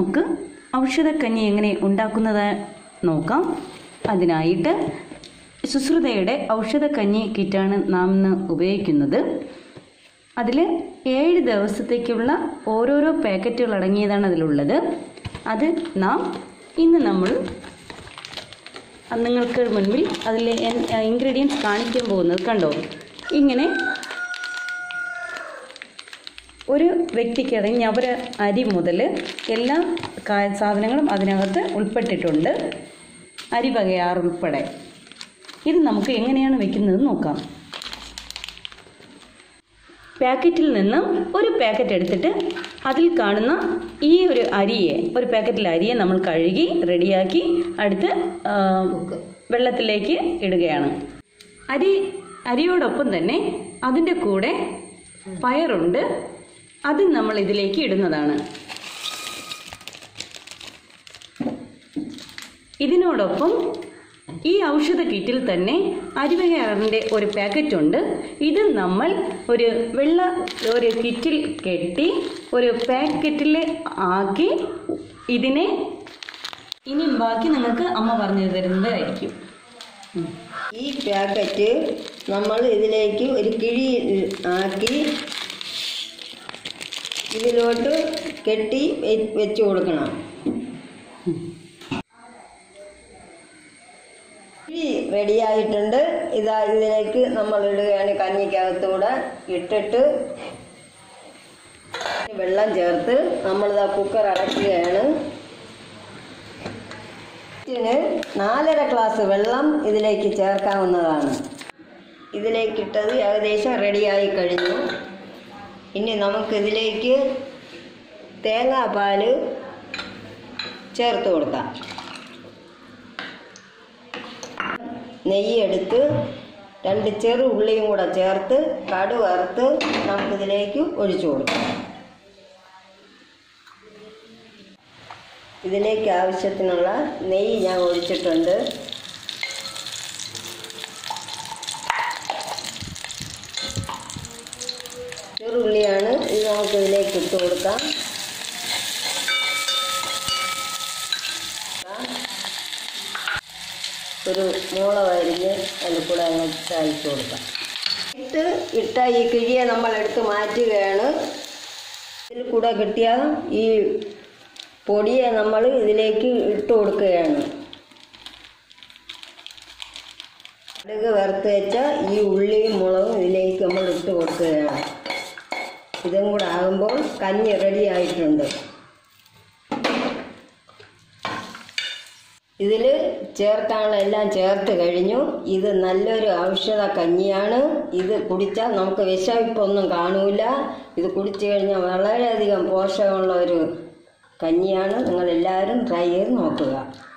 നമുക്ക് ഔഷധക്കഞ്ഞി എങ്ങനെ ഉണ്ടാക്കുന്നത് നോക്കാം അതിനായിട്ട് സുശ്രുതയുടെ ഔഷധക്കഞ്ഞി കിറ്റാണ് നാം ഇന്ന് ഉപയോഗിക്കുന്നത് അതിൽ ഏഴ് ദിവസത്തേക്കുള്ള ഓരോരോ പാക്കറ്റുകൾ അടങ്ങിയതാണ് അതിലുള്ളത് അത് നാം ഇന്ന് നമ്മൾ അത് നിങ്ങൾക്ക് മുൻപിൽ അതിൽ ഇൻഗ്രീഡിയൻസ് കാണിക്കാൻ പോകുന്നത് കണ്ടോ ഇങ്ങനെ ഒരു വ്യക്തിക്ക് ഞവര അരി മുതൽ എല്ലാ കാ- സാധനങ്ങളും അതിനകത്ത് ഉൾപ്പെട്ടിട്ടുണ്ട് അരി വകയാർ ഉൾപ്പെടെ ഇത് നമുക്ക് എങ്ങനെയാണ് വെക്കുന്നത് നോക്കാം പാക്കറ്റിൽ നിന്ന് ഒരു പാക്കറ്റ് എടുത്തിട്ട് അതിൽ കാണുന്ന ഈ ഒരു അരിയെ ഒരു പാക്കറ്റിൽ അരിയെ നമ്മൾ കഴുകി റെഡിയാക്കി അടുത്ത് ആ, വെള്ളത്തിലേക്ക് ഇടുകയാണ് അരി അരിയോടൊപ്പം തന്നെ അതിൻ്റെ കൂടെ പയറുണ്ട് അത് നമ്മൾ ഇതിലേക്ക് ഇടുന്നതാണ് ഇതിനോടൊപ്പം ഈ ഔഷധ കിറ്റിൽ തന്നെ അരിവകയാറിൻ്റെ ഒരു പാക്കറ്റ് ഉണ്ട് ഇത് നമ്മൾ ഒരു വെള്ള ഒരു കിറ്റിൽ കെട്ടി ഒരു പാക്കറ്റിൽ ആക്കി ഇതിനെ ഇനി ബാക്കി നിങ്ങൾക്ക് അമ്മ പറഞ്ഞു തരുന്നതായിരിക്കും ഉം. ഈ പാക്കറ്റ് നമ്മൾ ഇതിലേക്ക് ഒരു കിഴി ആക്കി ഇതിലോട്ട് കെട്ടി വെ- വെച്ച് കൊടുക്കണം കിഴി റെഡിയായിട്ടുണ്ട് ഇതാ ഇതിലേക്ക് നമ്മൾ ഇടുകയാണ് കഞ്ഞിക്കകത്തൂടെ ഇട്ടിട്ട് വെള്ളം ചേർത്ത് നമ്മളിതാ കുക്കർ അടയ്ക്കുകയാണ് ഇതിന് നാലര ഗ്ലാസ് വെള്ളം ഇതിലേക്ക് ചേർക്കാവുന്നതാണ് ഇതിലേക്കിട്ടത് ഏകദേശം റെഡിയായി കഴിഞ്ഞു ഇനി നമുക്കിതിലേക്ക് തേങ്ങാപ്പാൽ ചേർത്ത് കൊടുക്കാം നെയ്യ് എടുത്ത് രണ്ട് ചെറു ഉള്ളിയും കൂടെ ചേർത്ത് കടു വറുത്ത് നമുക്കിതിലേക്ക് ഒഴിച്ചു കൊടുക്കാം ഇതിലേക്ക് ആവശ്യത്തിനുള്ള നെയ്യ് ഞാൻ ഒഴിച്ചിട്ടുണ്ട് ചെറുള്ളിയാണ് ഇത് നമുക്ക് ഇതിലേക്ക് ഇട്ട് കൊടുക്കാം ഒരു മുളക് അരിഞ്ഞ് അതിൽ കൂടെ അങ്ങ് ചായച്ച് കൊടുക്കാം ഇട്ട് ഇട്ട ഈ കിഴിയെ നമ്മൾ എടുത്ത് മാറ്റുകയാണ് ഇതിൽ കൂടെ കിട്ടിയ ഈ പൊടിയെ നമ്മൾ ഇതിലേക്ക് ഇട്ട് കൊടുക്കുകയാണ് കടുക് വറുത്ത് വെച്ച ഈ ഉള്ളിയും മുളകും ഇതിലേക്ക് നമ്മൾ ഇട്ട് കൊടുക്കുകയാണ് ഇതും കൂടെ ആകുമ്പോൾ കഞ്ഞി റെഡി ആയിട്ടുണ്ട് ഇതിൽ ചേർക്കാനുള്ള എല്ലാം ചേർത്ത് കഴിഞ്ഞു ഇത് നല്ലൊരു ഔഷധ കഞ്ഞിയാണ് ഇത് കുടിച്ചാൽ നമുക്ക് വിഷമിപ്പൊന്നും കാണൂല ഇത് കുടിച്ചു കഴിഞ്ഞാൽ വളരെയധികം പോഷകമുള്ള ഒരു കഞ്ഞിയാണ് നിങ്ങൾ എല്ലാവരും ട്രൈ ചെയ്ത് നോക്കുക